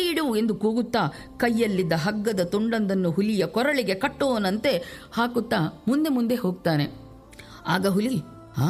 ಕನ್ನಡಿ ಇಡು ಎಂದು ಕೂಗುತ್ತಾ ಕೈಯಲ್ಲಿದ್ದ ಹಗ್ಗದ ತುಂಡೊಂದನ್ನು ಹುಲಿಯ ಕೊರಳಿಗೆ ಕಟ್ಟುವನಂತೆ ಹಾಕುತ್ತಾ ಮುಂದೆ ಮುಂದೆ ಹೋಗ್ತಾನೆ ಆಗ ಹುಲಿ ಹಾ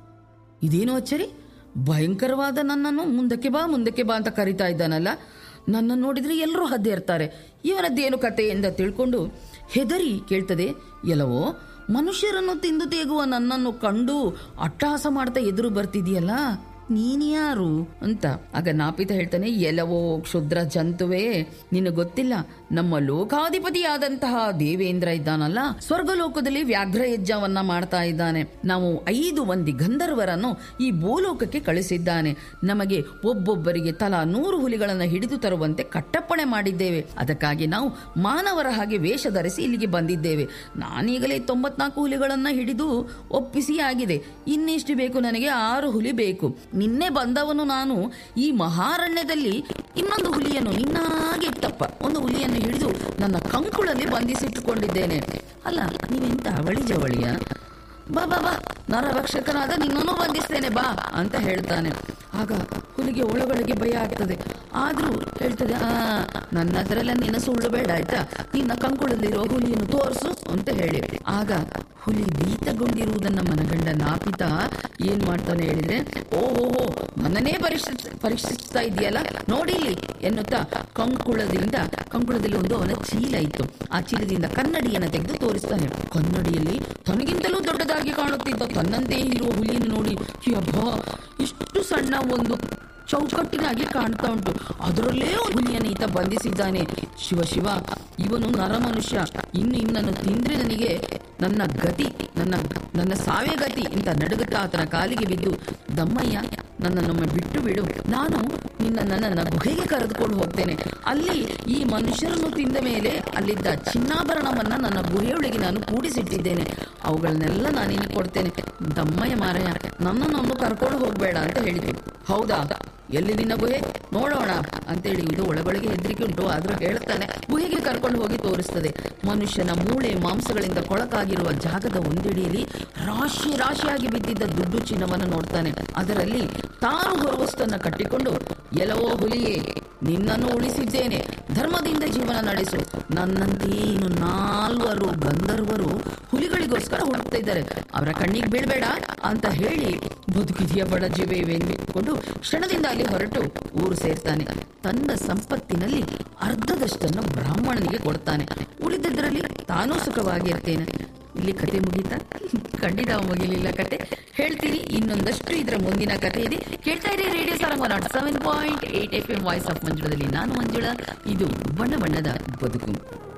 ಇದೇನು ಅಚ್ಚರಿ ಭಯಂಕರವಾದ ನನ್ನನ್ನು ಮುಂದಕ್ಕೆ ಬಾ ಮುಂದಕ್ಕೆ ಬಾ ಅಂತ ಕರಿತಾ ಇದ್ದಾನಲ್ಲ ನನ್ನನ್ನು ನೋಡಿದ್ರೆ ಎಲ್ಲರೂ ಹದ್ದೇರ್ತಾರೆ ಇವನದ್ದೇನು ಕತೆ ಎಂದು ತಿಳ್ಕೊಂಡು ಹೆದರಿ ಕೇಳ್ತದೆ ಎಲ್ಲವೋ ಮನುಷ್ಯರನ್ನು ತಿಂದು ತೇಗುವ ನನ್ನನ್ನು ಕಂಡು ಅಟ್ಟಹಾಸ ಮಾಡ್ತಾ ಎದುರು ಬರ್ತಿದೆಯಲ್ಲ ನೀನ್ಯಾರು ಅಂತ ಆಗ ನಾಪಿತ ಹೇಳ್ತಾನೆ ಎಲ್ಲವೋ ಕ್ಷುದ್ರ ಜಂತುವೇ ನಿನಗೆ ಗೊತ್ತಿಲ್ಲ ನಮ್ಮ ಲೋಕಾಧಿಪತಿಯಾದಂತಹ ದೇವೇಂದ್ರ ಇದ್ದಾನಲ್ಲ ಸ್ವರ್ಗಲೋಕದಲ್ಲಿ ವ್ಯಾಘ್ರ ಯಜ್ಞವನ್ನ ಮಾಡ್ತಾ ಇದ್ದಾನೆ ನಾವು ಐದು ಮಂದಿ ಗಂಧರ್ವರನ್ನು ಈ ಭೂಲೋಕಕ್ಕೆ ಕಳಿಸಿದ್ದಾನೆ ನಮಗೆ ಒಬ್ಬೊಬ್ಬರಿಗೆ ತಲಾ ನೂರು ಹುಲಿಗಳನ್ನು ಹಿಡಿದು ತರುವಂತೆ ಕಟ್ಟಪ್ಪಣೆ ಮಾಡಿದ್ದೇವೆ ಅದಕ್ಕಾಗಿ ನಾವು ಮಾನವರ ಹಾಗೆ ವೇಷ ಧರಿಸಿ ಇಲ್ಲಿಗೆ ಬಂದಿದ್ದೇವೆ ನಾನೀಗಲೇ ತೊಂಬತ್ನಾಲ್ಕು ಹುಲಿಗಳನ್ನ ಹಿಡಿದು ಒಪ್ಪಿಸಿ ಆಗಿದೆ ಇನ್ನೆಷ್ಟು ಬೇಕು ನನಗೆ ಆರು ಹುಲಿ ಬೇಕು ನಿನ್ನೆ ಬಂದವನು ನಾನು ಈ ಮಹಾರಣ್ಯದಲ್ಲಿ ಇನ್ನೊಂದು ಹುಲಿಯನ್ನು ನಿನ್ನಾಗೆ ಇತ್ತಪ್ಪ ಒಂದು ಹುಲಿಯನ್ನು ಹಿಡಿದು ನನ್ನ ಕಂಕುಳಲ್ಲಿ ಬಂಧಿಸಿಟ್ಟುಕೊಂಡಿದ್ದೇನೆ ಅಲ್ಲ ನೀವೆಂತ ಅವಳಿ ಜವಳಿಯ ಬಾ ಬಾ ಬಾ ನರಭಕ್ಷಕನಾದ ನಿನ್ನನ್ನು ಬಂಧಿಸ್ತೇನೆ ಬಾ ಅಂತ ಹೇಳ್ತಾನೆ ಆಗ ಹುಲಿಗೆ ಒಳಗೊಳಗೆ ಭಯ ಆಗ್ತದೆ ಆದ್ರೂ ಹೇಳ್ತದೆ ಆ ನನ್ನ ಹತ್ರಲ್ಲ ನಿನ್ನ ಸುಳ್ಳು ಬೇಡ ಆಯ್ತಾ ನಿನ್ನ ಕಂಕುಳಲ್ಲಿರೋ ಹುಲಿಯನ್ನು ತೋರಿಸು ಅಂತ ಹೇಳಿ ಆಗ ಹುಲಿ ಭೀತಗೊಂಡಿರುವುದನ್ನ ಮನಗಂಡ ನಾಪಿತ ಏನ್ ಮಾಡ್ತಾನೆ ಹೇಳಿದ್ರೆ ಓಹೋ ನನ್ನನ್ನೇ ಪರೀಕ್ಷಿಸ್ ಪರೀಕ್ಷಿಸ್ತಾ ಇದೆಯಲ್ಲ ನೋಡಿ ಇಲ್ಲಿ ಎನ್ನುತ್ತಾ ಕಂಕುಳದಿಂದ ಕಂಕುಳದಲ್ಲಿ ಒಂದು ಅವನ ಚೀಲ ಇತ್ತು ಆ ಚೀಲದಿಂದ ಕನ್ನಡಿಯನ್ನು ತೆಗೆದು ತೋರಿಸ್ತಾನೆ ಕನ್ನಡಿಯಲ್ಲಿ ತನಗಿಂತಲೂ ದೊಡ್ಡದಾಗಿ ಕಾಣುತ್ತಿದ್ದ ತನ್ನಂತೆ ಇರುವ ಹುಲಿಯನ್ನು ನೋಡಿ ಅಬ್ಬಾ ಇಷ್ಟು ಸಣ್ಣ ಒಂದು ಚೌಕಟ್ಟಿನಾಗಿ ಕಾಣ್ತಾ ಉಂಟು ಅದರಲ್ಲೇ ಒಂದು ಹುಲಿಯನ್ನು ಈತ ಬಂಧಿಸಿದ್ದಾನೆ ಶಿವ ಶಿವ ಇವನು ನರಮನುಷ್ಯ ಇನ್ನು ಇವನನ್ನು ತಿಂದ್ರೆ ನನಗೆ ನನ್ನ ಗತಿ ನನ್ನ ನನ್ನ ಸಾವೇ ಗತಿ ಅಂತ ನಡುಗುತ್ತಾ ಆತನ ಕಾಲಿಗೆ ಬಿದ್ದು ದಮ್ಮಯ್ಯ ನನ್ನನ್ನೊಮ್ಮೆ ಬಿಟ್ಟು ಬಿಡು ನಾನು ನಿನ್ನ ನನ್ನನ್ನ ಗುಹೆಗೆ ಕರೆದುಕೊಂಡು ಹೋಗ್ತೇನೆ ಅಲ್ಲಿ ಈ ಮನುಷ್ಯರನ್ನು ತಿಂದ ಮೇಲೆ ಅಲ್ಲಿದ್ದ ಚಿನ್ನಾಭರಣವನ್ನ ನನ್ನ ಗುಹೆಯೊಳಗೆ ನಾನು ಕೂಡಿಸಿಟ್ಟಿದ್ದೇನೆ ಅವುಗಳನ್ನೆಲ್ಲ ನಾನು ನಿನಗೆ ಕೊಡ್ತೇನೆ ದಮ್ಮಯ್ಯ ಮಾರಯ್ಯ ನನ್ನನ್ನೊಂದು ಕರ್ಕೊಂಡು ಹೋಗ್ಬೇಡ ಅಂತ ಹೇಳಿದ್ರು ಹೌದಾ ಎಲ್ಲಿ ನಿನ್ನ ಗುಹೆ ನೋಡೋಣ ಅಂತೇಳಿ ಇದು ಒಳಗೊಳಗೆ ಹೆದರಿಕೆ ಉಂಟು ಆದ್ರೂ ಹೇಳ್ತಾನೆ ಗುಹೆಗೆ ಕರ್ಕೊಂಡು ಹೋಗಿ ತೋರಿಸ್ತದೆ ಮನುಷ್ಯನ ಮೂಳೆ ಮಾಂಸಗಳಿಂದ ಕೊಳಕಾಗಿರುವ ಜಾಗದ ಒಂದೆಡೆಯಲ್ಲಿ ರಾಶಿ ರಾಶಿಯಾಗಿ ಬಿದ್ದಿದ್ದ ದುಡ್ಡು ಚಿನ್ನವನ್ನು ನೋಡ್ತಾನೆ ಅದರಲ್ಲಿ ತಾನು ಹೊರವಸ್ತನ್ನ ಕಟ್ಟಿಕೊಂಡು ಎಲ್ಲವೋ ಹುಲಿಯೇ ನಿನ್ನನ್ನು ಉಳಿಸಿದ್ದೇನೆ ಧರ್ಮದಿಂದ ಜೀವನ ನಡೆಸು ನನ್ನಂತೆಯೇ ಇನ್ನು ನಾಲ್ವರು ಗಂಧರ್ವರು ಹುಲಿಗಳಿಗೋಸ್ಕರ ಹುಡುಕ್ತಾ ಇದ್ದಾರೆ ಅವರ ಕಣ್ಣಿಗೆ ಬೀಳ್ಬೇಡ ಅಂತ ಹೇಳಿ ಬದುಕಿದೆಯ ಬಡ ಜೀವವೆಂದುಕೊಂಡು ಕ್ಷಣದಿಂದ ಅಲ್ಲಿ ಹೊರಟು ಊರು ಸೇರ್ತಾನೆ ತನ್ನ ಸಂಪತ್ತಿನಲ್ಲಿ ಅರ್ಧದಷ್ಟನ್ನು ಬ್ರಾಹ್ಮಣನಿಗೆ ಕೊಡ್ತಾನೆ ಉಳಿದದ್ರಲ್ಲಿ ತಾನೂ ಸುಖವಾಗಿರ್ತೇನೆ ಇಲ್ಲಿ ಕತೆ ಮುಗೀತಾ ಖಂಡಿತ ಮುಗಿಲಿಲ್ಲ ಕತೆ ಹೇಳ್ತೀನಿ ಇನ್ನೊಂದಷ್ಟು ಇದರ ಮುಂದಿನ ಕತೆ ಇದೆ ಕೇಳ್ತಾ ಇರಿ radio Sarang nought seven point eight F M voice of ಮಂಜುಳದಲ್ಲಿ ನಾನು ಮಂಜುಳ ಇದು ಬಣ್ಣ ಬಣ್ಣದ ಬದುಕು